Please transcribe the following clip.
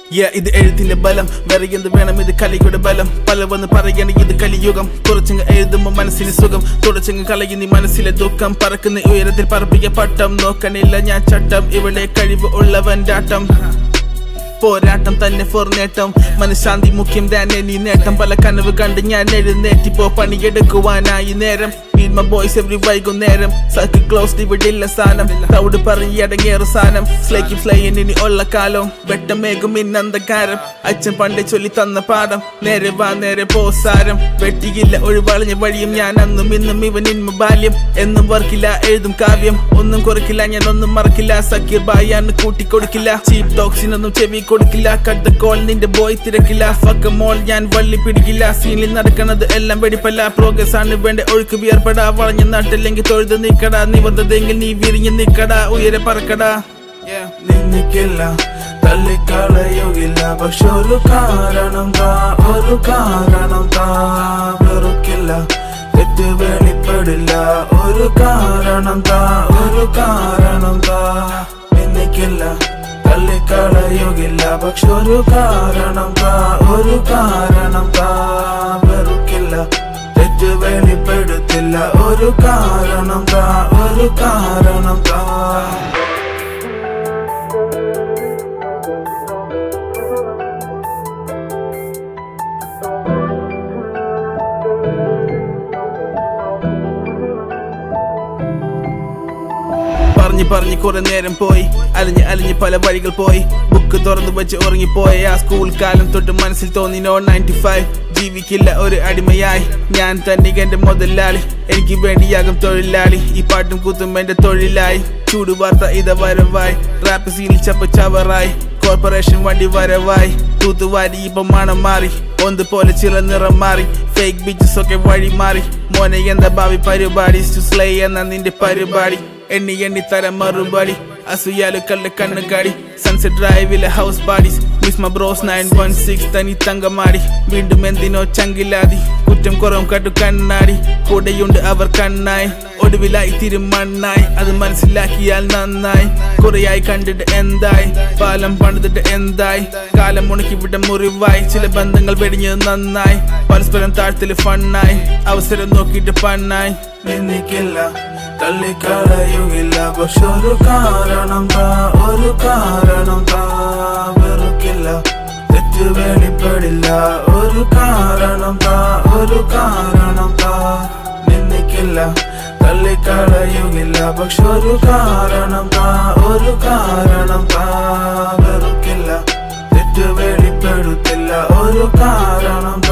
Yeah, ഇത് എഴുത്തിന്റെ ബലം വേറെ എന്ത് വേണം ഇത് കലിയുടെ ബലം പല വന്ന് പറയണ ഇത് കലിയുഗം കുറച്ചങ്ങ് എഴുതുമ്പോ മനസ്സിന് സുഖം തുടച്ചങ്ങ് കളയുന്ന ഈ മനസ്സിലെ ദുഃഖം പറക്കുന്ന ഉയരത്തിൽ പറപ്പിയ പട്ടം നോക്കണില്ല ഞാൻ ചട്ടം ഇവിടെ കഴിവ് ഉള്ളവൻ്റെ ആട്ടം പോരാട്ടം തന്നെ ഫോർ നേട്ടം മനഃശാന്തി മുഖ്യം തന്നെ നീ നേട്ടം പല കനവ് കണ്ട് ഞാൻ എഴുന്നേറ്റിപ്പോ പണിയെടുക്കുവാനായി നേരം Meet my boys every വൈകുന്നേരം സർക്കിൾ ക്ലോസ് ഇവിടില്ല സാധനം തവിട് പറഞ്ഞ് അടങ്ങേറ സാധനം സ്ലേക്കും സ്ലൈൻ ഇനി ഉള്ള കാലം വെട്ടമേകും ഇന്നന്തകാരം അച്ഛൻ പണ്ടേ ചൊല്ലി തന്ന പാഠം നേരെ വാ നേരെ പോ സാരം വെട്ടിയില്ല ഒഴിവളഞ്ഞ വഴിയും ഞാൻ അന്നും ഇന്നും ഇവൻ ഇൻമ ബാല്യം എന്നും വർക്കില്ല എഴുതും കാവ്യം ഒന്നും കുറയ്ക്കില്ല ഞാൻ ഒന്നും മറക്കില്ല സക്കീർ ബായാന്ന് കൂട്ടിക്കൊടുക്കില്ല ചീപ്പ് ടോക്സിനൊന്നും ചെവി കൊടുക്കില്ല കട്ട കോൾ നിന്റെ ബോയ് തിരക്കില്ല ഫക്ക മോൾ ഞാൻ വള്ളി പിടിക്കില്ല സീനിൽ നടക്കണത് എല്ലാം വെടിപ്പല്ല പ്രോഗ്രസ് ആണ് വേണ്ട ഒഴുക്ക് വിയർപ്പെടാ വളഞ്ഞ നാട്ടില്ലെങ്കിൽ തൊഴുത് നിക്കടാ നീ വന്നതെങ്കിൽ നീ വിരിഞ്ഞ് നിക്കടാ ഉയരെ പറക്കടാ നിന്നിക്കില്ല തള്ളിക്കളയുകില്ല പക്ഷെ ഒരു കാരണം താ ഒരു കാരണം താ വെറുക്കില്ല തെറ്റ് വെളിപ്പെടില്ല ഒരു കാരണം താ ഒരു കാരണം താ നിന്നിക്കില്ല തള്ളിക്കളയുകില്ല പക്ഷെ ഒരു കാരണം താ ഒരു കാരണം താ വെറുക്കില്ല തെറ്റ് വെളിപ്പെടുത്തില്ല ഒരു കാരണം താ ഒരു കാരണം താ പറഞ്ഞു പറഞ്ഞു കുറെ നേരം പോയി അലിഞ്ഞ് അലിഞ്ഞ് പല വഴികൾ പോയി ബുക്ക് തുറന്നു വെച്ച് ഉറങ്ങിപ്പോയ ആ സ്കൂൾ കാലം തൊട്ട് മനസ്സിൽ തോന്നി നോ നയൻറ്റി ഫൈവ് ജീവിക്കില്ല ഒരു അടിമയായി ഞാൻ തന്നെ എന്റെ മുതലാളി എനിക്ക് വേണ്ടിയാകും തൊഴിലാളി ഈ പാട്ടും കൂത്തും എന്റെ തൊഴിലായി ചൂട് വാർത്ത ഇത വരവായി റാപ്പ് സീനിൽ ചപ്പ ചവറായി കോർപ്പറേഷൻ വണ്ടി വരവായി തൂത്തുവാരി ഇപ്പൊ മണം മാറി ഒന്ന് പോലെ ചില നിറം മാറി ഫേക്ക് ബീച്ചസ് ഒക്കെ വഴി മാറി മോനെ എന്താ ഭാവി പരിപാടി സ്ലൈ എന്ന നിന്റെ പരിപാടി എണ്ണി എണ്ണി തരം മറുപടി അസുയാലു കള്ള കണ്ണുകാടി സൺസെറ്റ് ഡ്രൈവിലെ ഹൗസ് പാർട്ടീസ് മിസ് മ ബ്രോസ് നയൻ വൺ സിക്സ് തനി തങ്കമാടി വീണ്ടും എന്തിനോ ചങ്കിലാതി കുറ്റം കുറവും കട്ടു കണ്ണാടി കൂടെയുണ്ട് അവർ കണ്ണായി ഒടുവിലായി തിരുമണ്ണായി അത് മനസ്സിലാക്കിയാൽ നന്നായി കുറെയായി കണ്ടിട്ട് എന്തായി പാലം പണിതിട്ട് എന്തായി കാലം മുണക്കി വിട്ട മുറിവായി ചില ബന്ധങ്ങൾ വെടിഞ്ഞത് നന്നായി പരസ്പരം താഴ്ത്തല് ഫണ്ണായി അവസരം നോക്കിയിട്ട് പണ്ണായി നിന്നിക്കില്ല തള്ളിക്കളയുകില്ല പക്ഷെ ഒരു കാരണം താ ഒരു കാരണം താ വെറുക്കില്ല തെറ്റ് വെളിപ്പെടില്ല ഒരു കാരണം താ ഒരു കാരണം താ നിന്നിക്കില്ല തള്ളിക്കളയുകില്ല പക്ഷെ ഒരു കാരണം താ ഒരു കാരണം താ വെറുക്കില്ല തെറ്റ് വെളിപ്പെടുത്തില്ല ഒരു കാരണം താ